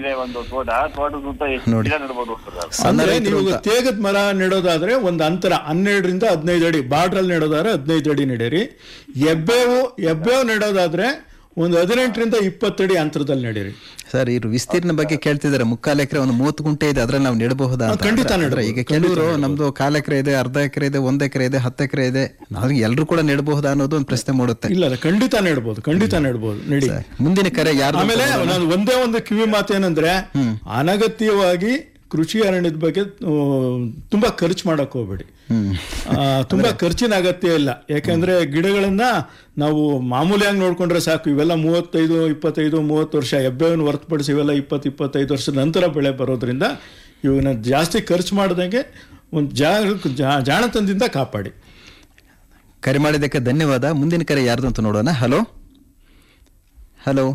ಇದೆ ಒಂದು ತೋಟ ತೋಟದ ಸುತ್ತ ಎಷ್ಟು ನೋಡಿ. ಗಿಡ ನೆಡ್ಬೋದು ಸರ್ ಸಣ್ಣ ಅಂದ್ರೆ ರೈತರು ನೀವು ಅಂತ. ತೇಗದ ಮರ ನೆಡೋದಾದ್ರೆ ಒಂದು ಅಂತರ ಹನ್ನೆರಡರಿಂದ ಹದಿನೈದು ಅಡಿ ಬಾರ್ಡ್ರಲ್ಲಿ ನೆಡೋದಾದ್ರೆ ಹದಿನೈದು ಅಡಿ ನೆಡೀರಿ ಎಬ್ಬೇವು ಎಬ್ಬೇವು ನೆಡೋದಾದ್ರೆ ಒಂದು ಹದಿನೆಂಟರಿಂದ ಇಪ್ಪತ್ತಡಿ ಅಂತರದಲ್ಲಿ ನೆಡೀರಿ ಸರ್ ಇವ್ರು ವಿಸ್ತೀರ್ಣ ಬಗ್ಗೆ ಕೇಳ್ತಿದ್ದಾರೆ ಮುಕ್ಕಾಲು ಎಕರೆ ಒಂದು ಮೂವತ್ತು ಗುಂಟೆ ಇದೆ ಅದ್ರಲ್ಲಿ ನಾವು ನೆಡಬಹುದಾ ಅಂತ ಹಾ, ಖಂಡಿತ ಅಂದ್ರೆ ನೆಡ್ಬೋದು. ಈಗ ಕೆಲವರು ನಮ್ದು ಕಾಲ್ ಎಕರೆ ಇದೆ ಅರ್ಧ ಎಕರೆ ಇದೆ ಒಂದ್ ಎಕರೆ ಇದೆ ಹತ್ತು ಎಕರೆ ಇದೆ ನಾವು ಎಲ್ಲರೂ ಕೂಡ ನೆಡಬಹುದಾ ಅನ್ನೋದು ಒಂದು ಪ್ರಶ್ನೆ ಮೂಡುತ್ತೆ ಇಲ್ಲ ಇಲ್ಲ, ಖಂಡಿತ ನೆಡ್ಬೋದು ಖಂಡಿತ ನೆಡ್ಬೋದು ನಡಿ ಸರ್, ಮುಂದಿನ ಕರೆ ಯಾರು ಆಮೇಲೆ ನಾನು ಒಂದೇ ಒಂದು ಕಿವಿ ಮಾತೇನಂದ್ರೆ ಅನಗತ್ಯವಾಗಿ ಕೃಷಿ ಅರಣ್ಯದ ಬಗ್ಗೆ ಆ, ತುಂಬಾ ಖರ್ಚು ಮಾಡಕ್ ಹೋಗ್ಬೇಡಿ ಆ, ತುಂಬಾ ಖರ್ಚಿನ ಅಗತ್ಯ ಇಲ್ಲ ಯಾಕಂದ್ರೆ ಗಿಡಗಳನ್ನ ನಾವು ಮಾಮೂಲಿಯಾಗಿ ನೋಡ್ಕೊಂಡ್ರೆ ಸಾಕು ಇವೆಲ್ಲ ಮೂವತ್ತೈದು ಇಪ್ಪತ್ತೈದು ಮೂವತ್ತು ವರ್ಷ ಎಬ್ಬೆವನ್ನು ಹೊರತುಪಡಿಸಿ ಇವೆಲ್ಲ ಇಪ್ಪತ್ತು ಇಪ್ಪತ್ತೈದು ವರ್ಷದ ನಂತರ ಬೆಳೆ ಬರೋದ್ರಿಂದ ಇವನ್ನ ಜಾಸ್ತಿ ಖರ್ಚು ಮಾಡ್ದಂಗೆ ಒಂದು ಜಾ ಜಾಣತನದಿಂದ ಕಾಪಾಡಿ ಕರೆ ಮಾಡಿದ್ದಕ್ಕೆ ಧನ್ಯವಾದ ಮುಂದಿನ ಕರೆ ಯಾರ್ದು ಅಂತ ನೋಡೋಣ ಹಲೋ ಹಲೋ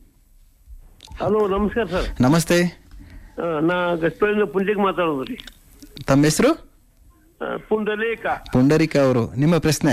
ಹಲೋ ನಮಸ್ಕಾರ ಸರ್ ನಮಸ್ತೆ ಆ, ನಾ ಗಸ್ಪಳಿಂದ ಪುಂಡಿಗೆ ಮಾತಾಡೋದು ರೀ ತಮ್ಮ ಹೆಸರು ಆ, ಪುಂಡಲೇಖ ಪುಂಡರಿಕ ಅವರು ನಿಮ್ಮ ಪ್ರಶ್ನೆ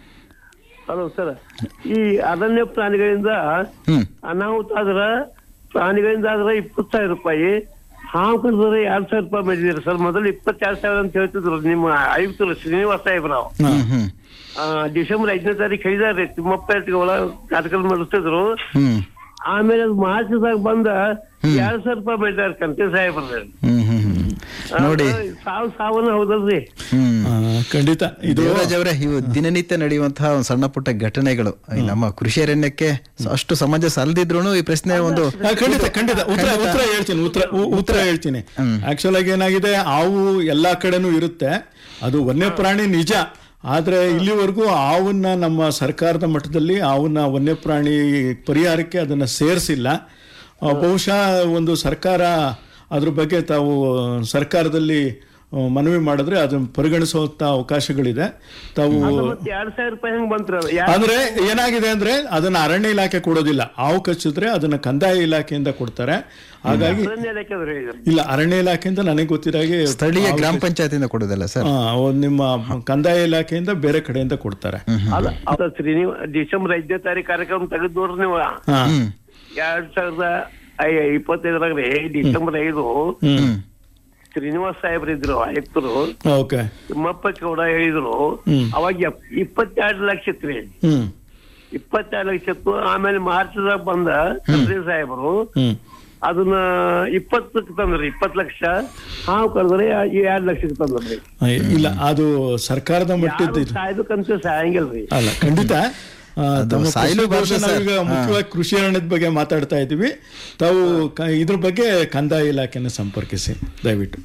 ಹಲೋ ಸರ್ ಈ ಅರಣ್ಯ ಪ್ರಾಣಿಗಳಿಂದ ಹ್ಮ್ ಅನಾಹುತ ಆದ್ರ ಪ್ರಾಣಿಗಳಿಂದ ಆದ್ರ ಇಪ್ಪತ್ತು ಸಾವಿರ ರೂಪಾಯಿ ಹಾವು ಕಡಿದ್ರೆ ಎರಡ್ ಸಾವಿರ ರೂಪಾಯಿ ಮಾಡಿದಿರಿ ಸರ್ ಮೊದಲು ಇಪ್ಪತ್ತೆರಡು ಸಾವಿರ ಅಂತ ಹೇಳ್ತಿದ್ರು ನಿಮ್ಮ ಆಯುಕ್ತರು ಶ್ರೀನಿವಾಸ ಸಾಹೇಬ್ರಾವ್ ಹ್ಮ್ ಹ್ಮ್ ಆ, ಡಿಸೆಂಬರ್ ಐದನೇ ತಾರೀಕು ಹೇಳಿದಾರೆ ತಿಮ್ಮಪ್ಪ ಎಟ್ಟಿಗೆ ಒಳ ಕಾರ್ಯಕ್ರಮ ನಡೆಸ್ತಿದ್ರು ಹ್ಮ್ ಆಮೇಲೆ ಅದು ಮಾರ್ಚ್ದಾಗ ಬಂದ ಎರಡ್ ಸಾವಿರ ರೂಪಾಯಿ ಮಾಡಿದಾರೆ ಕಂತೆ ಸಾಹೇಬ್ರ ಹ್ಮ್ ಹ್ಮ್ ಹ್ಮ್ ನೋಡಿ ಸಾವು ಸಾವನ್ನ ಹೌದಲ್ರಿ ಹ್ಮ್ ಆ, ಖಂಡಿತ ಇದು ದೇವರಾಜ್ ಅವರೇ ಇವು ದಿನನಿತ್ಯ ನಡೆಯುವಂತಹ ಒಂದು ಸಣ್ಣ ಪುಟ್ಟ ಘಟನೆಗಳು ಈ ನಮ್ಮ ಕೃಷಿ ಅರಣ್ಯಕ್ಕೆ ಅಷ್ಟು ಸಮಂಜಸ ಅಲ್ದಿದ್ರು ಈ ಪ್ರಶ್ನೆ ಒಂದು ಆ, ಖಂಡಿತ ಖಂಡಿತ ಉತ್ತರ ಉತ್ತರ ಹೇಳ್ತೀನಿ ಉತ್ತರ ಉ- ಉತ್ತರ ಹೇಳ್ತೀನಿ ಆಕ್ಚುಲ್ ಆಗಿ ಏನಾಗಿದೆ ಹಾವು ಎಲ್ಲಾ ಕಡೆನೂ ಇರುತ್ತೆ ಅದು ವನ್ಯಪ್ರಾಣಿ ನಿಜ ಆದ್ರೆ ಇಲ್ಲಿವರೆಗೂ ಹಾವನ್ನ ನಮ್ಮ ಸರ್ಕಾರದ ಮಟ್ಟದಲ್ಲಿ ಹಾವನ್ನ ವನ್ಯಪ್ರಾಣಿ ಪರಿಹಾರಕ್ಕೆ ಅದನ್ನ ಸೇರಿಸಿಲ್ಲ ಬಹುಶಃ ಒಂದು ಸರ್ಕಾರ ಅದ್ರ ಬಗ್ಗೆ ತಾವು ಸರ್ಕಾರದಲ್ಲಿ ಆ, ಮನವಿ ಮಾಡಿದ್ರೆ ಅದನ್ನ ಪರಿಗಣಿಸುವಂತ ಅವಕಾಶಗಳಿದೆ ತಾವು ಮತ್ತೆ ಎರಡ್ ಸಾವಿರ ರೂಪಾಯಿ ಹೆಂಗ್ ಬಂತ್ರ ಅಂದ್ರೆ ಏನಾಗಿದೆ ಅಂದ್ರೆ ಅದನ್ನ ಅರಣ್ಯ ಇಲಾಖೆ ಕೊಡೋದಿಲ್ಲ ಹಾವು ಕಚ್ಚಿದ್ರೆ ಅದನ್ನ ಕಂದಾಯ ಇಲಾಖೆಯಿಂದ ಕೊಡ್ತಾರೆ ಹಾಗಾಗಿ ಇಲ್ಲ ಅರಣ್ಯ ಇಲಾಖೆಯಿಂದ ನನಗೆ ಗೊತ್ತಿರಾಗೆ ಸ್ಥಳೀಯ ಗ್ರಾಮ ಪಂಚಾಯತಿಂದ ಕೊಡೋದಲ್ಲ ಸರ್ ಆ, ಒಂದ್ ನಿಮ್ಮ ಕಂದಾಯ ಇಲಾಖೆಯಿಂದ ಬೇರೆ ಕಡೆಯಿಂದ ಕೊಡ್ತಾರೆ ಅಲ್ಲ ಅದ ಶ್ರೀನಿವ ಡಿಸೆಂಬರ್ ಐದನೇ ತಾರೀಕು ಕಾರ್ಯಕ್ರಮ ತೆಗೆದು ನೋಡ್ರಿ ನೀವು ಹಾ. ಹ್ಮ್ ಎರಡ್ ಸಾವಿರದ ಐ- ಇಪ್ಪತ್ತೈದರಾಗ ರೀ ಡಿಸೆಂಬರ್ ಐದು ಹ್ಮ್ ಶ್ರೀನಿವಾಸ ಸಾಹೇಬ್ರು ಇದ್ರು ಆಯುಕ್ತರು ಓಕೆ ತಿಮ್ಮಪ್ಪ ಗೌಡ ಹೇಳಿದ್ರು ಹ್ಮ್. ಅವಾಗ ಎಪ್- ಇಪ್ಪತ್ತೆರಡು ಲಕ್ಷ ಇತ್ರಿ ಹ್ಮ್ ಇಪ್ಪತ್ತೆರಡು ಲಕ್ಷ ಇತ್ತು ಆಮೇಲೆ ಮಾರ್ಚ್ದಾಗ ಬಂದ ಕತ್ರಿ ಸಾಹೇಬರು ಹ್ಮ್ ಅದನ್ನ ಇಪ್ಪತ್ತಕ್ಕೆ ತಂದ್ರಿ ಇಪ್ಪತ್ತು ಲಕ್ಷ ಹಾವು ಕರೆದ್ರೆ ಎರಡ್ ಲಕ್ಷಕ್ಕೆ ತಂದ್ರಿ ಆ, ಇಲ್ಲ ಅದು ಸರ್ಕಾರದ ಮಟ್ಟದ ಇದು ಸಾಯ್ಬೇಕಂತ ಸಾಯಂಗಿಲ್ರಿ ಅಲ್ಲ ಖಂಡಿತ ಆ, ತಮ್ಮ ಸಾಯ್ಲು ಪ್ರಶ್ನೆ ಬಾರ್ದು ಸರ್. ನಾವೀಗ ಮುಖ್ಯವಾಗಿ ಕೃಷಿ ಅರಣ್ಯದ ಬಗ್ಗೆ ಮಾತಾಡ್ತಾ ಇದ್ದೀವಿ ತಾವು ಕ- ಇದ್ರ ಬಗ್ಗೆ ಕಂದಾಯ ಇಲಾಖೆನ ಸಂಪರ್ಕಿಸಿ ದಯವಿಟ್ಟು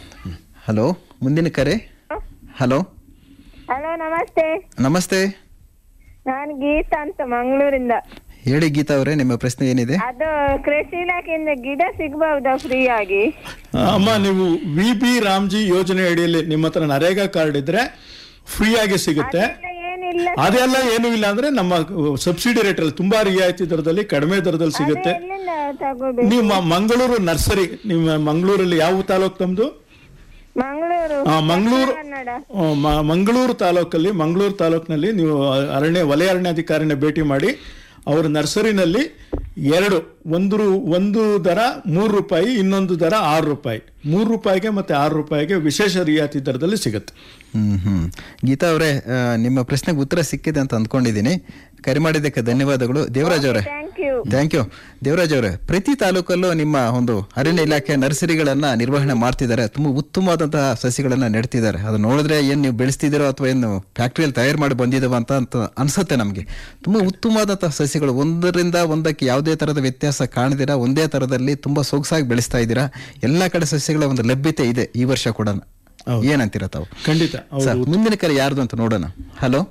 ಹಲೋ ಮುಂದಿನ ಕರೆ ಹಲೋ ಹಲೋ ನಮಸ್ತೆ ನಮಸ್ತೆ ನಾನು ಗೀತಾ ಅಂತ ಮಂಗಳೂರಿಂದ ಹೇಳಿ ಗೀತಾ ಅವರೇ ನಿಮ್ಮ ಪ್ರಶ್ನೆ ಏನಿದೆ ಅದು ಕೃಷಿ ಇಲಾಖೆಯಿಂದ ಗಿಡ ಸಿಗಬಹುದಾ ಫ್ರೀ ಆಗಿ ಆ, ಅಮ್ಮ ನೀವು ವಿ ಬಿ ರಾಮ್ಜಿ ಯೋಜನೆ ಅಡಿಯಲ್ಲಿ ನಿಮ್ಮ ಹತ್ರ ನರೇಗಾ ಕಾರ್ಡ್ ಇದ್ರೆ ಫ್ರೀ ಆಗಿ ಸಿಗುತ್ತೆ ಅದೆಲ್ಲ ಏನಿಲ್ಲ ಅದೆಲ್ಲ ಏನೂ ಇಲ್ಲ ಅಂದ್ರೆ ನಮ್ಮ ಸಬ್ಸಿಡಿ ರೇಟ್ ಅಲ್ಲಿ ತುಂಬಾ ರಿಯಾಯಿತಿ ದರದಲ್ಲಿ ಕಡಿಮೆ ದರದಲ್ಲಿ ಸಿಗುತ್ತೆ ಎಲ್ಲಿಂದ ತಗೋಬೇಕು ನೀವು ಮ- ಮಂಗಳೂರು ನರ್ಸರಿ ನಿಮ್ಮ ಮಂಗಳೂರಲ್ಲಿ ಯಾವ ತಾಲೂಕು ತಮ್ದು ಮಂಗಳೂರು ಆ, ಮಂಗಳೂರು ಕನ್ನಡ ಆ, ಮ- ಮಂಗಳೂರು ತಾಲೂಕಲ್ಲಿ ಮಂಗಳೂರು ತಾಲೂಕಿನಲ್ಲಿ ನೀವು ಅರಣ್ಯ ವಲಯ ಅರಣ್ಯಾಧಿಕಾರಿನ ಭೇಟಿ ಮಾಡಿ ಅವರ ನರ್ಸರಿನಲ್ಲಿ ಎರಡು ಒಂದು ರು- ಒಂದು ದರ ಮೂರು ರೂಪಾಯಿ ಇನ್ನೊಂದು ದರ ಆರು ರೂಪಾಯಿ ಮೂರು ರೂಪಾಯಿಗೆ ಮತ್ತೆ ಆರು ರೂಪಾಯಿಗೆ ವಿಶೇಷ ರಿಯಾಯಿತಿ ದರದಲ್ಲಿ ಸಿಗುತ್ತೆ ಹ್ಮ್ ಹ್ಮ್ ಗೀತಾ ಅವರೇ ಆ, ನಿಮ್ಮ ಪ್ರಶ್ನೆಗೆ ಉತ್ತರ ಸಿಕ್ಕಿದೆ ಅಂತ ಅಂದ್ಕೊಂಡಿದ್ದೀನಿ ಕರೆ ಮಾಡಿದ್ದಕ್ಕೆ ಧನ್ಯವಾದಗಳು ದೇವರಾಜ್ ಅವರೇ thank you thank you Devaraj ಅವರೇ ಪ್ರತಿ ತಾಲೂಕಲ್ಲೂ ನಿಮ್ಮ ಒಂದು ಅರಣ್ಯ ಇಲಾಖೆ ನರ್ಸರಿಗಳನ್ನ ನಿರ್ವಹಣೆ ಮಾಡ್ತಿದ್ದಾರೆ ತುಂಬಾ ಉತ್ತಮವಾದಂತಹ ಸಸಿಗಳನ್ನ ನೆಡ್ತಿದ್ದಾರೆ ಅದು ನೋಡಿದ್ರೆ ಏನ್ ನೀವು ಬೆಳೆಸ್ತಿದ್ದೀರೋ ಅಥವಾ ಏನು ಫ್ಯಾಕ್ಟ್ರಿಯಲ್ಲಿ ತಯಾರು ಮಾಡಿ ಬಂದಿದ್ದಾವ ಅಂತ ಅಂತ ಅನ್ಸುತ್ತೆ ನಮಗೆ ತುಂಬಾ ಉತ್ತಮವಾದಂತಹ ಸಸಿಗಳು ಒಂದರಿಂದ ಒಂದಕ್ಕೆ ಯಾವುದೇ ತರದ ವ್ಯತ್ಯಾಸ ಕಾಣದಿರ ಒಂದೇ ತರದಲ್ಲಿ ತುಂಬಾ ಸೊಗಸಾಗಿ ಬೆಳೆಸ್ತಾ ಇದ್ದೀರಾ ಎಲ್ಲಾ ಕಡೆ ಸಸ್ಯಗಳ ಒಂದು ಲಭ್ಯತೆ ಇದೆ ಈ ವರ್ಷ ಕೂಡ ಏನಂತೀರ ತಾವು ಖಂಡಿತ ಹೌದು. ಸರ್ ಮುಂದಿನ ಕರೆ ಯಾರ್ದು ಅಂತ ನೋಡೋಣ ಹಲೋ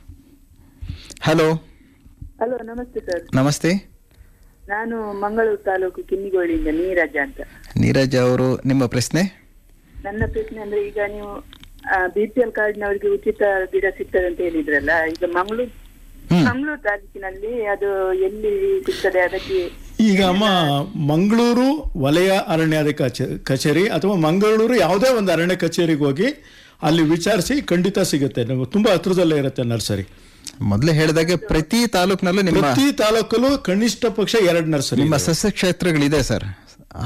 ಹಲೋ ಹಲೋ ನಮಸ್ತೆ ಸರ್ ನಮಸ್ತೆ ನಾನು ಮಂಗಳೂರು ತಾಲೂಕು ಕಿನ್ನಿಗೋಳಿಯಿಂದ ನೀರಜ ಅಂತ ನೀರಜ್ ಅವರು ನಿಮ್ಮ ಪ್ರಶ್ನೆ ನನ್ನ ಪ್ರಶ್ನೆ ಅಂದ್ರೆ ಈಗ ನೀವು ಬಿ ಪಿ ಎಲ್ ಕಾರ್ಡ್ನವರಿಗೆ ಉಚಿತ ಗಿಡ ಸಿಗ್ತದೆ ಅಂತ ಹೇಳಿದ್ರಲ್ಲ ಈಗ ಮಂಗಳೂರು ಹ್ಮ್. ಮಂಗಳೂರು ತಾಲೂಕಿನಲ್ಲಿ ಅದು ಎಲ್ಲಿ ಸಿಗ್ತದೆ ಅದಕ್ಕೆ ಈಗ ಅಮ್ಮ ಮಂಗಳೂರು ವಲಯ ಅರಣ್ಯಾಧಿಕ ಕಚೇ- ಕಚೇರಿ ಅಥವಾ ಮಂಗಳೂರು ಯಾವುದೇ ಒಂದು ಅರಣ್ಯ ಕಚೇರಿಗೆ ಹೋಗಿ ಅಲ್ಲಿ ವಿಚಾರಿಸಿ ಖಂಡಿತ ಸಿಗುತ್ತೆ ನೀವು ತುಂಬಾ ಹತ್ರದಲ್ಲೇ ಇರುತ್ತೆ ನರ್ಸರಿ ಮೊದಲೇ ಹೇಳಿದಾಗೆ ಪ್ರತಿ ತಾಲೂಕಿನಲ್ಲೂ ನಿಮ್ಮ ಪ್ರತಿ ತಾಲೂಕಲ್ಲೂ ಕನಿಷ್ಠ ಪಕ್ಷ ಎರಡು ನರ್ಸರಿ ನಿಮ್ಮ ಸಸ್ಯ ಕ್ಷೇತ್ರಗಳಿದೆ ಸರ್